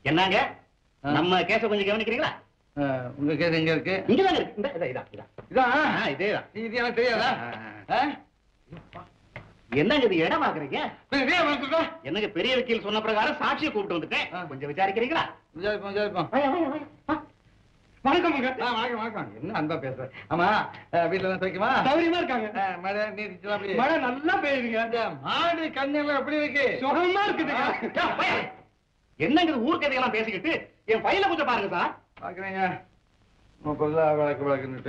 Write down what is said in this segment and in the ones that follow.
என்னங்க ஆ. நம்ம கேஸ கொஞ்சம் கவனிக்கிறீங்களா அஹ், உங்க கேஸ் எங்க இருக்கு இங்கதாங்க இருக்கு இந்த இதா, இதா இதா இதான் ஆ, இதேதான் இது எனக்கு தெரியாதா ஆ? என்னங்க இது இடம் பாக்குறீங்க பின்ன இதே வந்துட்டா என்னங்க பெரிய வக்கீல் சொன்ன பிரகாரம் சாட்சியை கூப்பிட்டு வந்துட்டேன் ஆ. கொஞ்சம் விசாரிக்கிறீங்களா விசாரிப்போம் விசாரிப்போம் வாயா, வாயா, வாயா. வா. வணக்கமுங்க ஆ வணக்கம் வணக்கம் என்ன அன்பா பேசுறேன் ஆமா அஹ், வீட்டுல எல்லாம் சௌக்கியமா சௌரியமா இருக்காங்க அஹ், மழை நீர் அப்படி மழை நல்லா பெய்யுதுங்க இந்த மாடு கண்ணெல்லாம் எப்படி இருக்கு சுகமா இருக்குதுங்க யா, வாயா. என்னங்க இது ஊர் கதையெல்லாம் பேசிக்கிட்டு என் பையில கொஞ்சம் பாருங்க சார் பாக்குறீங்க முப்பது வழக்கு வழக்குன்னுட்டு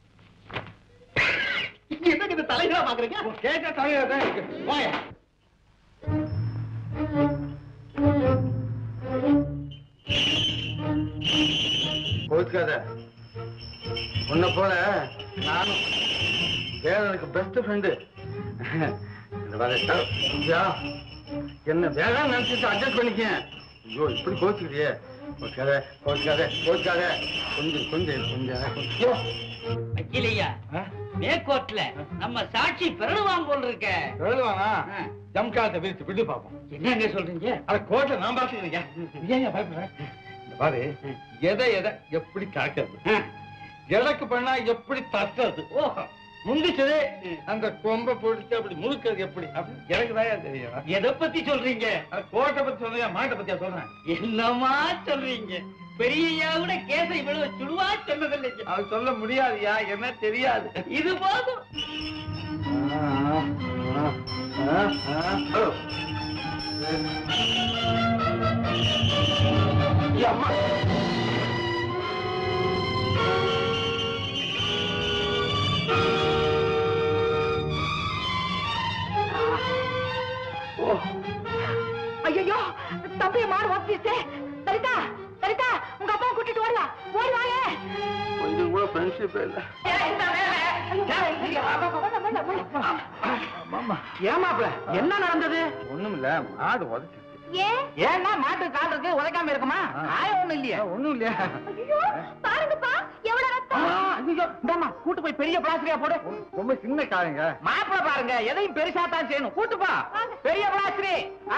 என்னங்க இது தலைகளா பாக்குறீங்க கேட்ட தலையில தான் இருக்கு போய கோச்சுக்காத உன்னை போல நானும் வேலனுக்கு பெஸ்ட் ஃப்ரெண்டு இந்த வேலை யா, என்ன வேலை நினைச்சிட்டு அட்ஜஸ்ட் பண்ணிக்க ஐயோ இப்படி கோச்சுக்கிறியே கோச்சுக்காத கோச்சுக்காத கோச்சுக்காத கொஞ்சம் கொஞ்சம் கொஞ்சம் கொஞ்சம் வக்கீலையா ஆ? மேற்கோட்ல நம்ம சாட்சி பெறணுவாங்க போல் இருக்க எழுதுவானா ஆ. ஜம்காலத்தை விரிச்சு விட்டு பார்ப்போம் என்னங்க சொல்றீங்க அட கோட்டை நான் பாத்துக்கிறேன் ஏன் பயப்படுறேன் இந்த பாரு எதை எதை எப்படி கறக்கிறது எதற்கு பண்ணா எப்படி தட்டுறது ஓஹோ முந்திச்சது அந்த கொம்பை பிடிச்சு அப்படி முழுக்கிறது எப்படி அப்படின்னு எனக்கு தான் தெரியும் எதை பத்தி சொல்றீங்க அந்த கோட்டை பத்தி சொல்றியா மாட்டை பத்தியா சொல்றேன் என்னமா சொல்றீங்க பெரியய்யா கூட கேச இவ்வளவு சுடுவா சொன்னதில்லைங்க அது சொல்ல முடியாதுயா என்ன தெரியாது இது போதும் அம்மா ஐயோ தம்பிய மாடு ஓட்டிச்சு சரிதா சரிதா உங்க அப்பா கூட்டிட்டு ஓடுவா ஓடி வாயே கொஞ்சம் கூட ஃப்ரெண்ட்ஷிப் இல்லை ஏமாப்ல என்ன நடந்தது ஒண்ணும் இல்ல மாடு உதச்சிருச்சு ஏன் ஏன்னா மாட்டு கால் இருக்கு உதைக்காம இருக்குமா காயம் ஒண்ணு இல்லையா ஒண்ணும் இல்லையா ஐயோ பாருங்கப்பா எவ்வளவு ரத்தம் இந்தாமா கூட்டு போய் பெரிய பிளாஸ்டிக்கா போடு ரொம்ப சின்ன காயங்க மாப்பிள பாருங்க எதையும் பெருசா தான் செய்யணும் கூட்டுப்பா பெரிய பிளாஸ்டிரி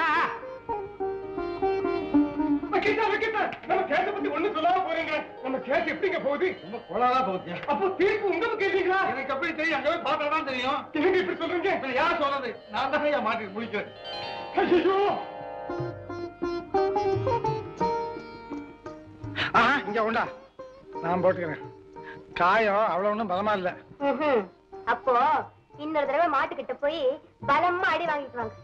வைக்கிட்டா வைக்கிட்டா நம்ம கேஸ பத்தி ஒண்ணு சொல்லாம போறீங்க நம்ம கேஸ் எப்படிங்க போகுது ரொம்ப கொலாதான் போச்சு அப்போ தீர்ப்பு உங்க பக்கம் இல்லீங்களா எனக்கு எப்படி தெரியும் அங்க போய் பார்த்தா தான் தெரியும் என்னங்க இப்படி சொல்றீங்க இப்ப யார் சொல்றது நான் தான் என் மாட்டிட்டு முடிக்கிறேன் ஐயோ ஆஹா இங்க உண்டா நான் போட்டுக்கிறேன் காயம் அவ்வளவு ஒண்ணும் பலமா இல்ல ம்ஹும். அப்போ இன்னொரு தடவை மாட்டுக்கிட்ட போய் பலமா அடி வாங்கிட்டு வாங்க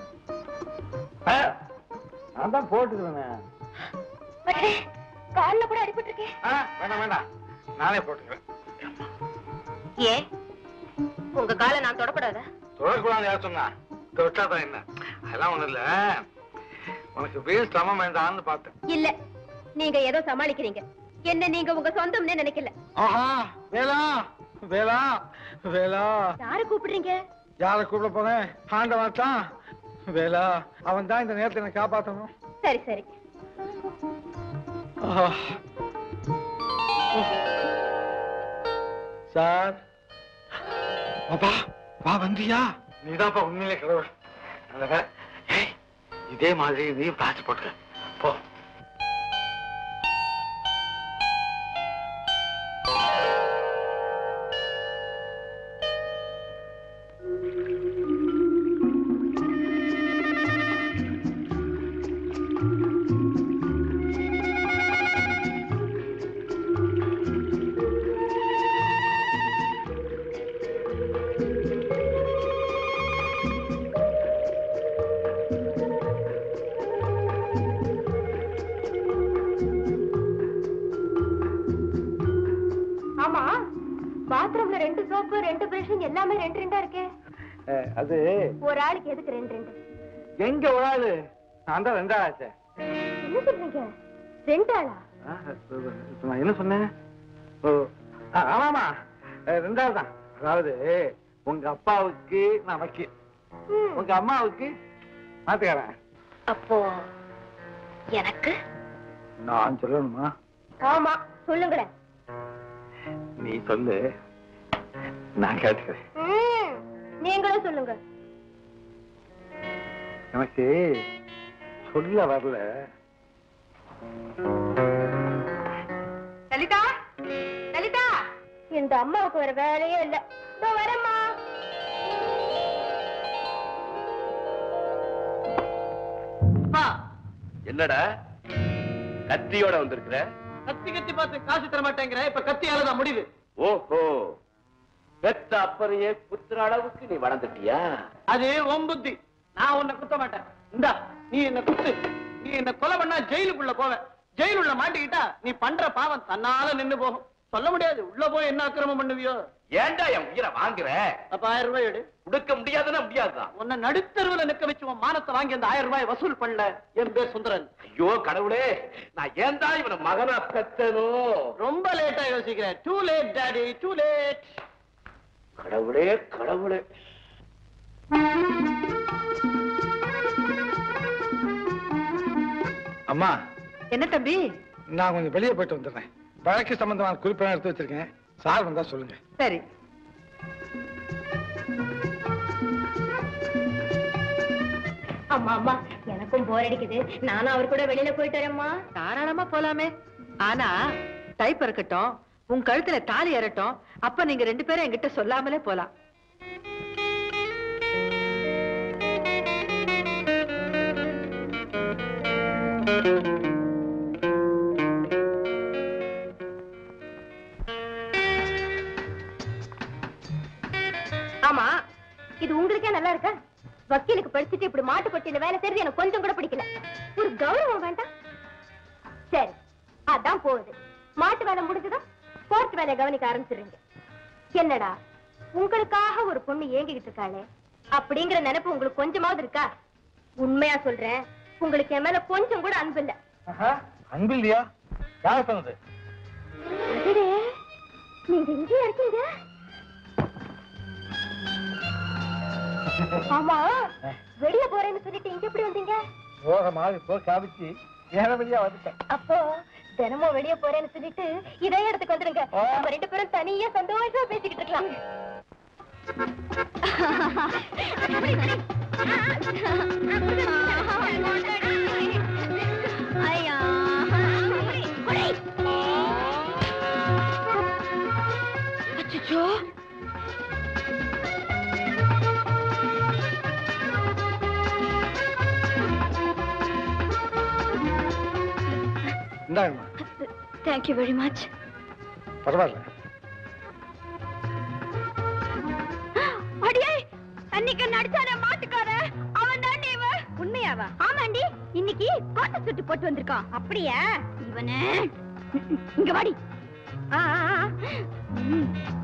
நான் தான் போட்டுக்கிறேன் அடடே, கால்ல கூட அடிபட்டு இருக்கே வேண்டாம் வேண்டாம் நானே போட்டுக்கிறேன் ஏன் உங்க காலை நான் தொடக்கூடாதா தொடக்கூடாது யார் சொன்னா தொட்டாதான் என்ன அதெல்லாம் ஒண்ணும் இல்ல உனக்கு வீண் சிரமம் வேண்டாம்னு பார்த்தேன் இல்ல நீங்க ஏதோ சமாளிக்கிறீங்க என்ன நீங்க உங்க சொந்தம்னே நினைக்கல ஆஹா வேலா வேலா வேலா யார கூப்பிடுறீங்க யார கூப்பிட போறேன் ஆண்டவன் தான் வேலா அவன் தான் இந்த நேரத்தை என்னை காப்பாத்தணும் சரி சரி ஆஹா. சார் அப்பா வா வந்தியா நீதான்ப்பா உண்மையிலே கடவுள் நல்ல வேலை. ஏய், இதே மாதிரி நீ பிளாஸ்ட் போட்டுக்க போ ஆமா பாத்ரூம்ல ரெண்டு சோப்பு ரெண்டு பிரஷ் எல்லாமே ரெண்டு ரெண்டா இருக்கே அது ஒரு ஆளுக்கு எதுக்கு ரெண்டு ரெண்டு எங்க ஒரு ஆளு நான் தான் ரெண்டா ஆச்சே என்ன சொல்றீங்க ரெண்டு ஆளா ஆ, இப்ப நான் என்ன சொன்னேன் ஓ ஆ, ஆமாமா அஹ், ரெண்டாவது தான் அதாவது உங்க அப்பாவுக்கு நான் வக்கீல் ம். உங்க அம்மாவுக்கு மாத்துக்காரன் அப்போ எனக்கு நான் சொல்லணுமா ஆமா சொல்லுங்களேன் நீ சொல்லு நான் கேட்டுக்கிறேன் ம், நீங்களும் சொல்லுங்க எனக்கு சொல்ல வரல லலிதா லலிதா இந்த அம்மாவுக்கு வேற வேலையே இல்ல இதோ வரேம்மா என்னடா கத்தியோட வந்திருக்கிற கத்தி கத்தி பார்த்து காசு தர மாட்டேங்கிற இப்ப கத்தியால தான் முடிவு ஓஹோ பெத்த அப்பறையே குத்துற அளவுக்கு நீ வளர்ந்துட்டியா அது உன் புத்தி நான் உன்னை குத்த மாட்டேன் இந்தா நீ என்ன குத்து நீ என்ன கொலை பண்ணா ஜெயிலுக்குள்ள போவ ஜெயிலுள்ள மாட்டிக்கிட்டா நீ பண்ற பாவம் தன்னால நின்னு போகும் சொல்ல முடியாது உள்ள போய் என்ன அக்கிரமம் பண்ணுவியோ ஏன்டா என் உயிரை வாங்குற அப்ப ஆயிரம் ரூபாய் எடு கொடுக்க முடியாதுன்னா முடியாதுதான் உன்னை நடுத்தருவுல நிக்க வச்சு உன் மானத்தை வாங்கி அந்த ஆயிரம் ரூபாய் வசூல் பண்ணல என் பேர் சுந்தரன் ஐயோ கடவுளே நான் ஏன் தான் இவனை மகனா பெத்தனும் ரொம்ப லேட்டா யோசிக்கிறேன் too late daddy too late கடவுளே கடவுளே அம்மா என்ன தம்பி நான் கொஞ்சம் வெளியே போயிட்டு வந்துடுறேன் வழக்கு சம்பந்தமான குறிப்பெல்லாம் எடுத்து வச்சிருக்கேன் சார் வந்தா சொல்லுங்க சரி அம்மா அம்மா எனக்கும் போர் அடிக்குது நானும் அவர் கூட வெளியில போயிட்டு வரேம்மா தாராளமா போலாமே ஆனா டைப் இருக்கட்டும் உன் கழுத்துல தாலி ஏறட்டும் அப்ப நீங்க ரெண்டு பேரும் என்கிட்ட சொல்லாமலே போலாம் ஆமா இது உங்களுக்கே நல்லா இருக்கா வக்கீலுக்கு படிச்சுட்டு இப்படி மாட்டு கொட்டியில வேலை செய்யறது எனக்கு கொஞ்சம் கூட பிடிக்கல ஒரு கௌரவம் வேண்டாம் சரி அதான் போகுது மாட்டு வேலை முடிஞ்சதும் ஸ்போர்ட்ஸ் வேலையை கவனிக்க ஆரம்பிச்சிடுறீங்க என்னடா உங்களுக்காக ஒரு பொண்ணு ஏங்கிக்கிட்டு இருக்காளே அப்படிங்கிற நினைப்பு உங்களுக்கு கொஞ்சமாவது இருக்கா உண்மையா சொல்றேன் உங்களுக்கு என் மேல கொஞ்சம் கூட அன்பு இல்ல அன்பு இல்லையா யார் சொன்னது அடடே, நீங்க இங்கேயா இருக்கீங்க ஆமா வெளிய போறேன்னு சொல்லிட்டு இங்க எப்படி வந்தீங்க போக மாதிரி போ காமிச்சு வேற வழியா வந்துட்டேன் அப்போ தினமும் வெளிய போறேன்னு சொல்லிட்டு இதே இடத்துக்கு வந்துருங்க நம்ம ரெண்டு பேரும் தனியா சந்தோஷமா பேசிக்கிட்டு இருக்கலாம் ஐயா அச்சச்சோ இந்தாங்கம்மா தேங்க்யூ வெரி மச் பரவாயில்ல அடியே அன்னைக்கு நடிச்சானே மாட்டுக்கார அவன் தாண்டி இவன் உண்மையாவா ஆமாண்டி இன்னைக்கு கோட்டை சுட்டு போட்டு வந்திருக்கான் அப்படியா இவனே இங்க வாடி ஆ, ஆ, ஆ. ம்.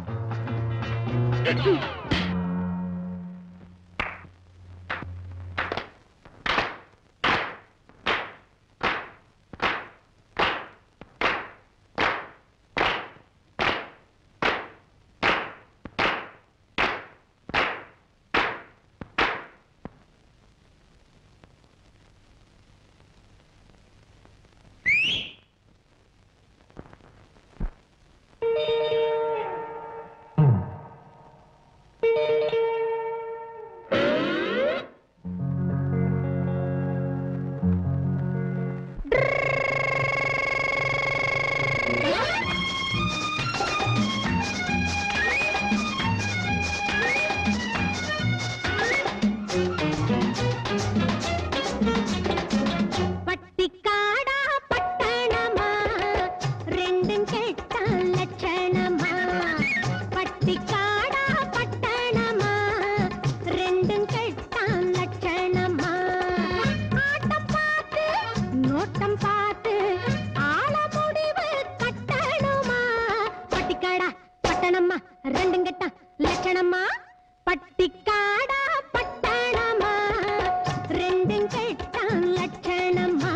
பட்டிக்காடா பட்டணமா ரெண்டும் கெட்ட லட்சணமா பட்டிக்காடா பட்டணமா ரெண்டும் கெட்ட லட்சணமா ஆட்டம் பார்த்து நோட்டம் பார்த்து ஆள முடிவு கட்டணுமா பட்டிக்காடா பட்டணமா ரெண்டும் கெட்ட லட்சணமா பட்டிக்காடா பட்டணமா ரெண்டும் கெட்ட லட்சணமா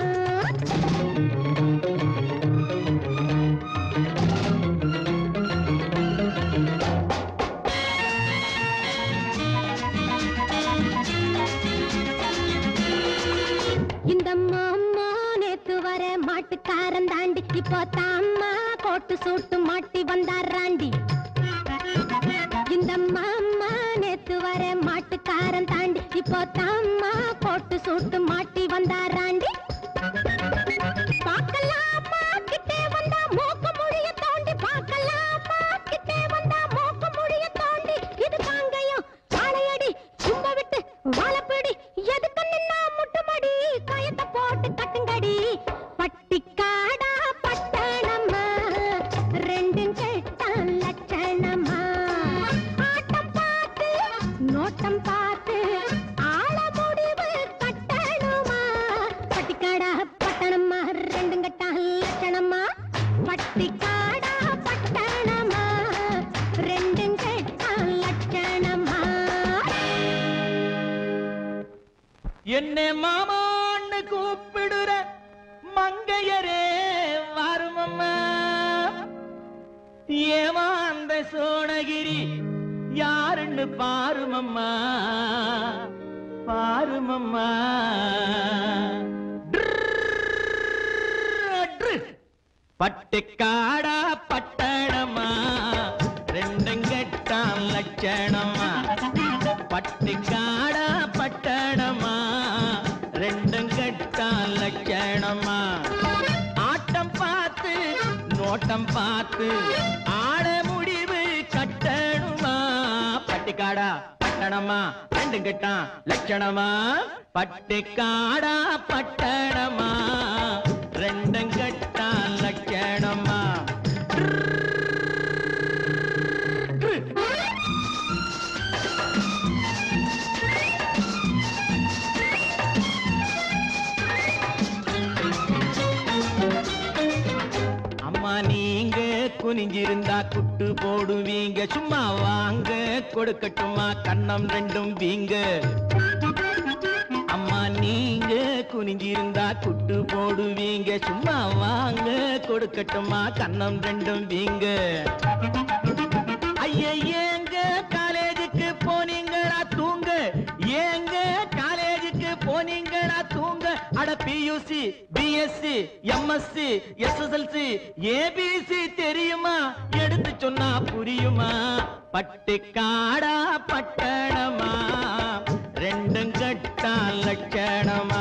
இந்த மாமா நேத்து வர மாட்டுக்காரன் தாண்டி இப்போ தாம்மா கோட்டு சூட்டு மாட்டி வந்தாராண்டி இந்த மாமா நேத்து வர மாட்டுக்காரன் தாண்டி இப்போ தாம்மா கோட்டு சூட்டு மாட்டி வந்தாராண்டி பார்க்க சோழகிரி பட்டிக்காடா பட்டணமா ரெண்டும் கெட்டான் லட்சணமா ஆட்டம் பார்த்து நோட்டம் பார்த்து ஆள முடிவு கட்டணுமா பட்டிக்காடா பட்டணமா ரெண்டும் கெட்டான் லட்சணமா பட்டிக்காடா பட்டணமா ரெண்டும் கெட்டான் லட்சணமா என்ன மாமான்னு கூப்பிடுற மங்கையரே வருமம்மா ஏமாந்த சோழகிரி யாருன்னு பாருமம்மா பாருமம்மா பட்டுக்காடா பட்டணமா ரெண்டும் கெட்டான் லட்சணமா பட்டுக்காடா பட்டணமா ரெண்டும் கெட்டான் லட்சணமா ஆட்டம் பார்த்து நோட்டம் பார்த்து ஆட முடிவு கட்டணுமா பட்டிக்காடா பட்டணமா ரெண்டும் கெட்டான் லட்சணமா பட்டுக்காடா பட்டணமா ரெண்டும் கெட்டான் லட்சணமா அம்மா நீங்க குனிஞ்சிருந்தா குட்டு போடுவீங்க சும்மா வாங்க கொடுக்கட்டுமா கண்ணம் ரெண்டும் வீங்க அம்மா நீங்க குனிஞ்சிருந்தா குட்டு போடுவீங்க சும்மா வாங்க கொடுக்கட்டுமா கண்ணம் ரெண்டும் வீங்க ஐயா ஏங்க காலேஜுக்கு போனீங்களா தூங்க ஏங்க காலேஜுக்கு போனீங்களா தூங்க அட PUC BSc MSc SSLC ABC தெரியுமா எடுத்து சொன்னா புரியுமா பட்டுக்காடா பட்டணமா ரெண்டும் கட்டா லட்சணமா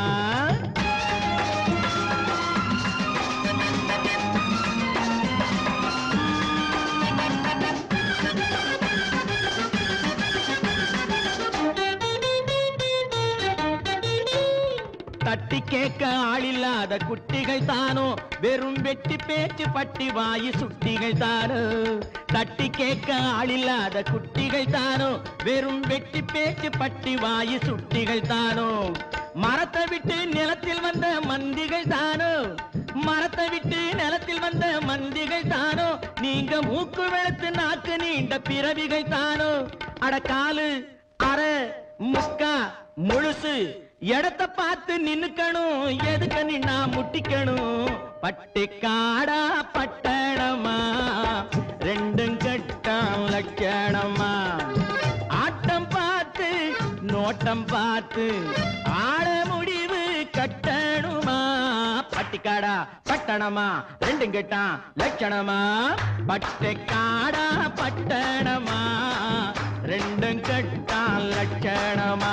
தட்டி கேட்க ஆளில்லாத குட்டிகள் தானோ வெறும் வெட்டி பேச்சு பட்டி வாயி சுட்டிகள் தானோ தட்டி கேட்க ஆளில்லாத குட்டிகள் தானோ வெறும் வெட்டி பேச்சு பட்டி வாயி சுட்டிகள் தானோ மரத்தை விட்டு நிலத்தில் வந்த மந்திகள் தானோ மரத்தை விட்டு நிலத்தில் வந்த மந்திகள் தானோ நீங்க மூக்கு வெளுத்து நாக்கு நீண்ட பிறவிகள் தானோ அட காலு அரை முக்கா முழுசு இடத்த பார்த்து நின்னுக்கணும் எதுக்கு நின்னா முட்டிக்கணும் பட்டிக்காடா பட்டணமா ரெண்டும் கட்டாம் லட்சணமா ஆட்டம் பார்த்து நோட்டம் பார்த்து ஆட முடிவு கட்டணுமா பட்டிக்காடா பட்டணமா ரெண்டும் கெட்டான் லட்சணமா பட்டிக்காடா பட்டணமா ரெண்டும் கெட்டான் லட்சணமா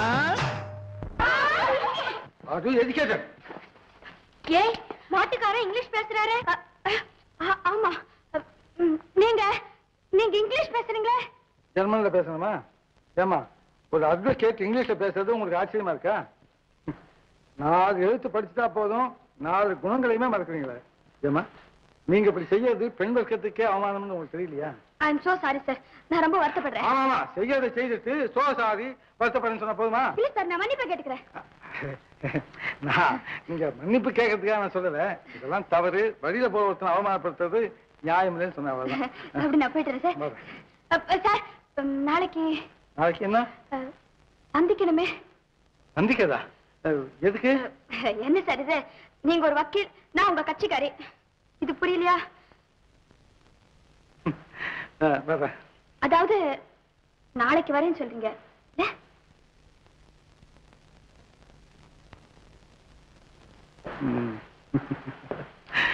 அது எஜுகேட்டட் ஏய் மாட்டுக்காரன் இங்கிலீஷ் பேசுறாரு அ- அ- ஆமா அ, ம், நீங்க நீங்க இங்கிலீஷ் பேசுறீங்களே ஜெர்மன்ல பேசணுமா ஏமா ஒரு அட்வொகேட் இங்கிலீஷ்ல பேசுறது உங்களுக்கு ஆச்சரியமா இருக்கா நாலு எழுத்து படிச்சுட்டா போதும் நாலு குணங்களையுமே மறக்கிறீங்களே ஏமா நீங்க இப்படி செய்யறது பெண் வர்க்கத்துக்கே அவமானம்னு உங்களுக்கு தெரியலையா I am so sorry sir நான் ரொம்ப வருத்தப்படுறேன் ஆமா ஆமா செய்யறதை செய்துட்டு சோசாரி வருத்தப்படுன்னு சொன்னா போதுமா இல்ல சார் நான் மன்னிப்பு கேட்டுக்கிறேன் நான் நீங்க மன்னிப்பு கேட்கறதுக்காக நான் சொல்லல இதெல்லாம் தவறு வழியில போற ஒருத்தனை அவமானப்படுத்துறது நியாயம் இல்லைன்னு சொன்ன அவ்வளவுதான் அப்படி நான் போயிட்டுறேன் சார் வரேன். அ, அ, சார் ம், நாளைக்கு நாளைக்கு என்ன அ, சந்திக்கணுமே சந்திக்கதா அஹ், எதுக்கு என்ன சார் இது நீங்க ஒரு வக்கீல் நான் உங்க கட்சிக்காரி இது புரியலையா அஹ், வர்றேன் அதாவது நாளைக்கு வரேன்னு சொல்றீங்க இல்ல? ம்.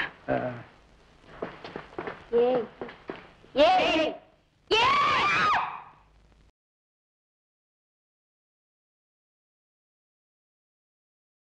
அஹ், ஏய் ஏய் ஏய்